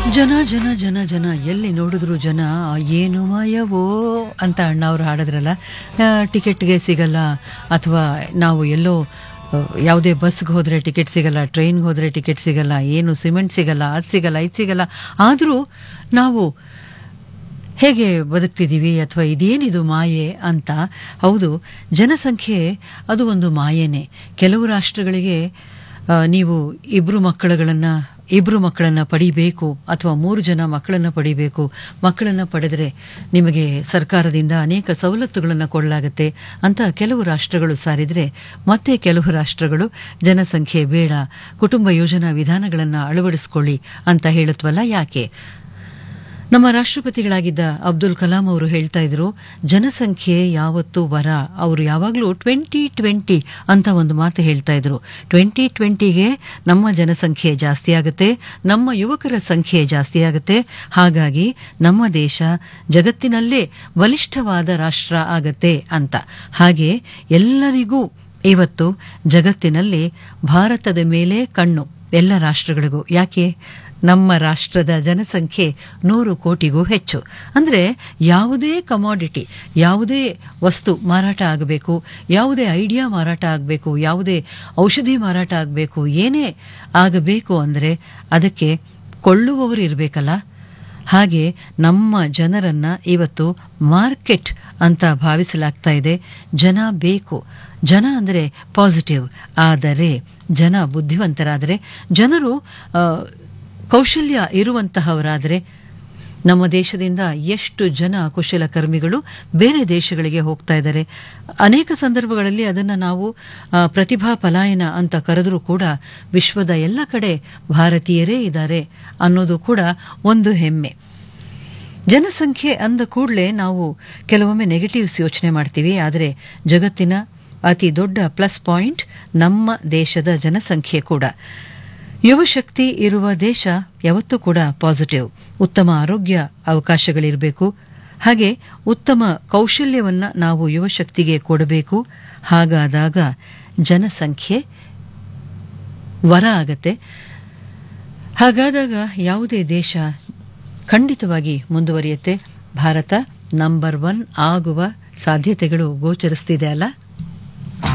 ಜನ ಜನ ಜನ ಜನ ಎಲ್ಲಿ ನೋಡಿದ್ರು ಜನ ಏನು ಮಾಯವೋ ಅಂತ ಅಣ್ಣ ಅವರು ಹಾಡಿದ್ರಲ್ಲ ಆ, ಟಿಕೆಟ್ಗೆ ಸಿಗಲ್ಲ ಅಥವಾ ನಾವು ಎಲ್ಲೋ ಆ, ಯಾವುದೇ ಬಸ್ಗೆ ಹೋದರೆ ಟಿಕೆಟ್ ಸಿಗಲ್ಲ ಟ್ರೈನ್ಗೆ ಹೋದರೆ ಟಿಕೆಟ್ ಸಿಗಲ್ಲ ಏನು ಸಿಮೆಂಟ್ ಸಿಗಲ್ಲ ಅದು ಸಿಗಲ್ಲ ಇದು ಸಿಗಲ್ಲ ಆದರೂ ನಾವು ಹೇಗೆ ಬದುಕ್ತಿದ್ದೀವಿ ಅಥವಾ ಇದೇನಿದು ಮಾಯೆ ಅಂತ ಹೌದು ಜನಸಂಖ್ಯೆ ಅದು ಒಂದು ಮಾಯೆನೇ ಕೆಲವು ರಾಷ್ಟ್ರಗಳಿಗೆ ಆ, ನೀವು ಇಬ್ರು ಮಕ್ಕಳುಗಳನ್ನು ಇಬ್ರು ಮಕ್ಕಳನ್ನ ಪಡಿಬೇಕು ಅಥವಾ ಮೂರು ಜನ ಮಕ್ಕಳನ್ನ ಪಡಿಬೇಕು ಮಕ್ಕಳನ್ನ ಪಡೆದರೆ ನಿಮಗೆ ಸರ್ಕಾರದಿಂದ ಅನೇಕ ಸವಲತ್ತುಗಳನ್ನು ಕೊಡಲಾಗುತ್ತೆ ಅಂತ ಕೆಲವು ರಾಷ್ಟ್ರಗಳು ಸಾರಿದ್ರೆ ಮತ್ತೆ ಕೆಲವು ರಾಷ್ಟ್ರಗಳು ಜನಸಂಖ್ಯೆ ಬೇಡ ಕುಟುಂಬ ಯೋಜನಾ ವಿಧಾನಗಳನ್ನು ಅಳವಡಿಸ್ಕೊಳ್ಳಿ ಅಂತ ಹೇಳುತ್ತವಲ್ಲ ಯಾಕೆ ನಮ್ಮ ರಾಷ್ಟ್ರಪತಿಗಳಾಗಿದ್ದ ಅಬ್ದುಲ್ ಕಲಾಂ ಅವರು ಹೇಳ್ತಾ ಇದ್ರು ಜನಸಂಖ್ಯೆ ಯಾವತ್ತೂ ವರ ಅವರು ಯಾವಾಗಲೂ ಟ್ವೆಂಟಿ ಟ್ವೆಂಟಿ ಅಂತ ಒಂದು ಮಾತು ಹೇಳ್ತಾ ಇದ್ರು ಟ್ವೆಂಟಿ ಟ್ವೆಂಟಿಗೆ ನಮ್ಮ ಜನಸಂಖ್ಯೆ ಜಾಸ್ತಿ ಆಗುತ್ತೆ ನಮ್ಮ ಯುವಕರ ಸಂಖ್ಯೆ ಜಾಸ್ತಿ ಆಗುತ್ತೆ ಹಾಗಾಗಿ ನಮ್ಮ ದೇಶ ಜಗತ್ತಿನಲ್ಲೇ ಬಲಿಷ್ಠವಾದ ರಾಷ್ಟ್ರ ಆಗತ್ತೆ ಅಂತ ಹಾಗೆ ಎಲ್ಲರಿಗೂ ಇವತ್ತು ಜಗತ್ತಿನಲ್ಲಿ ಭಾರತದ ಮೇಲೆ ಕಣ್ಣು ಎಲ್ಲ ರಾಷ್ಟ್ರಗಳಿಗೂ ಯಾಕೆ ನಮ್ಮ ರಾಷ್ಟ್ರದ ಜನಸಂಖ್ಯೆ ನೂರು ಕೋಟಿಗೂ ಹೆಚ್ಚು ಅಂದರೆ ಯಾವುದೇ ಕಮಾಡಿಟಿ ಯಾವುದೇ ವಸ್ತು ಮಾರಾಟ ಆಗಬೇಕು ಯಾವುದೇ ಐಡಿಯಾ ಮಾರಾಟ ಆಗಬೇಕು ಯಾವುದೇ ಔಷಧಿ ಮಾರಾಟ ಆಗಬೇಕು ಏನೇ ಆಗಬೇಕು ಅಂದರೆ ಅದಕ್ಕೆ ಕೊಳ್ಳುವವರು ಇರಬೇಕಲ್ಲ ಹಾಗೆ ನಮ್ಮ ಜನರನ್ನ ಇವತ್ತು ಮಾರ್ಕೆಟ್ ಅಂತ ಭಾವಿಸಲಾಗ್ತಾ ಇದೆ ಜನ ಬೇಕು ಜನ ಅಂದರೆ ಪಾಸಿಟಿವ್ ಆದರೆ ಜನ ಬುದ್ಧಿವಂತರಾದರೆ ಜನರು ಆ, ಕೌಶಲ್ಯ ಇರುವಂತಹವರಾದರೆ ನಮ್ಮ ದೇಶದಿಂದ ಎಷ್ಟು ಜನ ಕುಶಲಕರ್ಮಿಗಳು ಬೇರೆ ದೇಶಗಳಿಗೆ ಹೋಗ್ತಾ ಇದ್ದಾರೆ ಅನೇಕ ಸಂದರ್ಭಗಳಲ್ಲಿ ಅದನ್ನು ನಾವು ಆ, ಪ್ರತಿಭಾ ಪಲಾಯನ ಅಂತ ಕರೆದರೂ ಕೂಡ ವಿಶ್ವದ ಎಲ್ಲ ಕಡೆ ಭಾರತೀಯರೇ ಇದ್ದಾರೆ ಅನ್ನೋದು ಕೂಡ ಒಂದು ಹೆಮ್ಮೆ ಜನಸಂಖ್ಯೆ ಅಂದ ಕೂಡಲೇ ನಾವು ಕೆಲವೊಮ್ಮೆ ನೆಗೆಟಿವ್ಸ್ ಯೋಚನೆ ಮಾಡ್ತೀವಿ ಆದರೆ ಜಗತ್ತಿನ ಅತಿ ದೊಡ್ಡ ಪ್ಲಸ್ ಪಾಯಿಂಟ್ ನಮ್ಮ ದೇಶದ ಜನಸಂಖ್ಯೆ ಕೂಡ ಯುವಶಕ್ತಿ ಇರುವ ದೇಶ ಯಾವತ್ತೂ ಕೂಡ ಪಾಸಿಟಿವ್ ಉತ್ತಮ ಆರೋಗ್ಯ ಅವಕಾಶಗಳಿರಬೇಕು ಹಾಗೆ ಉತ್ತಮ ಕೌಶಲ್ಯವನ್ನ ನಾವು ಯುವಶಕ್ತಿಗೆ ಕೊಡಬೇಕು ಹಾಗಾದಾಗ ಜನಸಂಖ್ಯೆ ವರ ಆಗತ್ತೆ ಹಾಗಾದಾಗ ಯಾವುದೇ ದೇಶ ಖಂಡಿತವಾಗಿ ಮುಂದುವರಿಯುತ್ತೆ ಭಾರತ ನಂಬರ್ ಒನ್ ಆಗುವ ಸಾಧ್ಯತೆಗಳು ಗೋಚರಿಸ್ತಿದೆ ಅಲ್ಲ